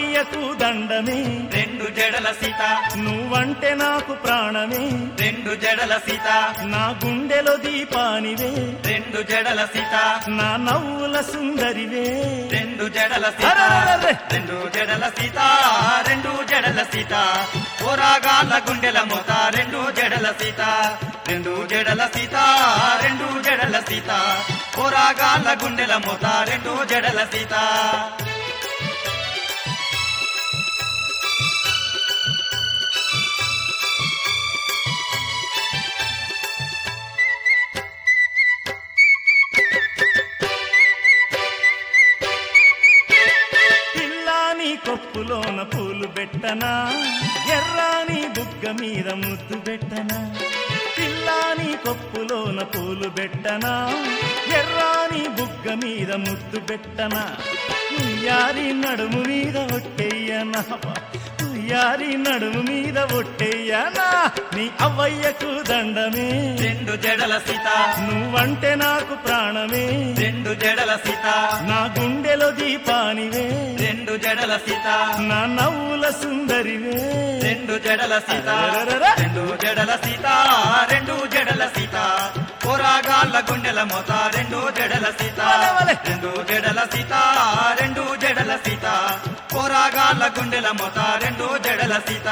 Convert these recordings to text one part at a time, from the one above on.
అవ్వయ్యకు దండమే రెండు జడల సీత నువ్వంటే నాకు ప్రాణమే రెండు జడల సీత నా గుండెలో దీపానివే రెండు జడల సీత నా నవ్వుల సుందరివే రెండు జడల సీత అరెరెరెరె. రెండు జడల సీత రెండు జడల సీత పోరాగాల గుండెల మోత రెండు జడల సీత రెండు జడల సీత రెండు జడల సీత పోరాగాల గుండెల మోత రెండు జడల సీత పిల్లాని కొప్పులోన పూలు పెట్టనా ఎర్రాని బుగ్గ మీద ముద్దు పెట్టనా పిల్లాని కొప్పులోన పూలు పెట్టనా ఎర్రాని బుగ్గ మీద ముద్దు పెట్టనా ఉయ్యారి నడుము మీద ఒట్టెయ్యనా ఉయ్యారి నడుము మీద ఒట్టెయ్యనా నీ అవ్వయ్యకు దండమే రెండు జడల సీత నువ్వంటే నాకు ప్రాణమే రెండు జడల సీత నా గుండెలో దీపానివే రెండు జడల సీత నా నవ్వుల సుందరివే రెండు జడల సీత అరెరెరెరె. రెండు జడల సీత రెండు జడల సీత పోరాగాళ్ళ గుండెల మోత రెండు జడల సీత వలె, వలె. రెండు జడల సీత రెండు జడల సీత పోరాగాళ్ళ గుండెల మోత రెండు జడల సీత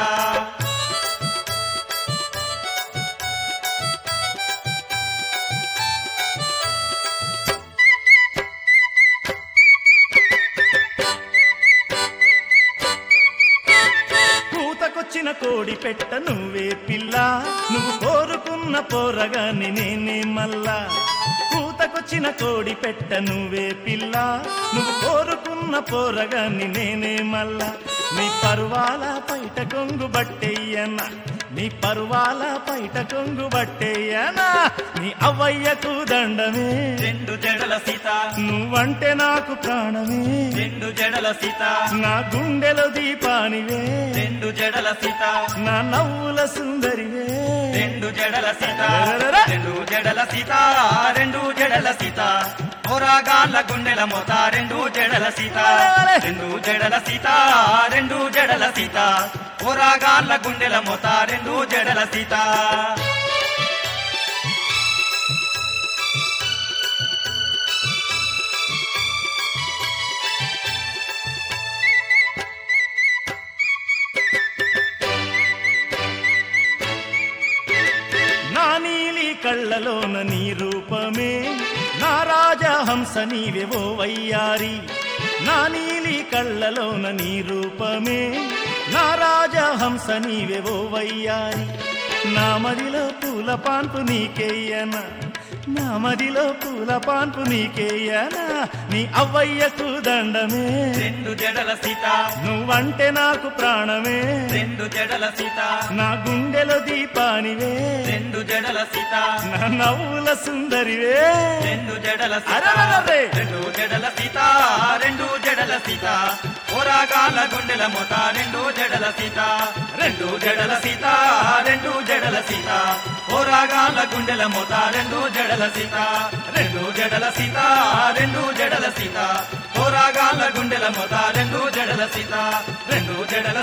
కూతకొచ్చిన కోడి పెట్ట నువ్వే పిల్ల నువ్వు కోరుకున్న పోరగాని నేనే మల్లా కూతకొచ్చిన కోడి పెట్ట నువ్వే పిల్ల నువ్వు కోరుకున్న పోరగాని నేనే మల్లా నీ పరువాల పైట కొంగు బట్టెయ్యనా నీ పరువాల పైట కొంగు బట్టెయ్యనా నీ అవ్వయ్యకు దండమే రెండు జడల సీత నువ్వంటే నాకు ప్రాణమే రెండు జడల సీత నా గుండెలో దీపానివే రెండు జడల సీత నా నవ్వుల సుందరివే రెండు జడల సీత అరెరెరె. రెండు జడల సీత రెండు జడల సీత పోరాగాళ్ళ గుండెల మోత రెండు జడల సీత అరెరెరె. రెండు జడల సీత రెండు జడల సీత పోరాగాళ్ళ గుండెల మోత రెండు జడల సీత నా నీలి కళ్ళలోన నీ రూపమే నా రాజహంస నీవెవో వయ్యారి నా నీలి కళ్ళలోన నీ రూపమే నా రాజహంస నీవెవో వయ్యారి నా మదిలో పూల పాన్పు నీకేయనా నా మదిలో పూల పాన్పు నీకేయనా నీ అవ్వయ్యకు దండమే రెండు జడల సీత నువ్వంటే నాకు ప్రాణమే రెండు జడల సీత నా గుండెలో దీపానివే రెండు జడల సీత నా నవ్వుల సుందరివే రెండు జడల సీత అరెరెరె. రెండు జడల సీత రెండు జడల సీత పోరాగాల గుండెల మోత రెండు జడల సీత రెండు జడల సీత రెండు జడల సీత పోరాగాల గుండెల మోత రెండు జడల సీత రెండు జడల సీత రెండు జడల సీత పోరాగాల గుండెల మోత రెండు జడల సీత రెండు జడల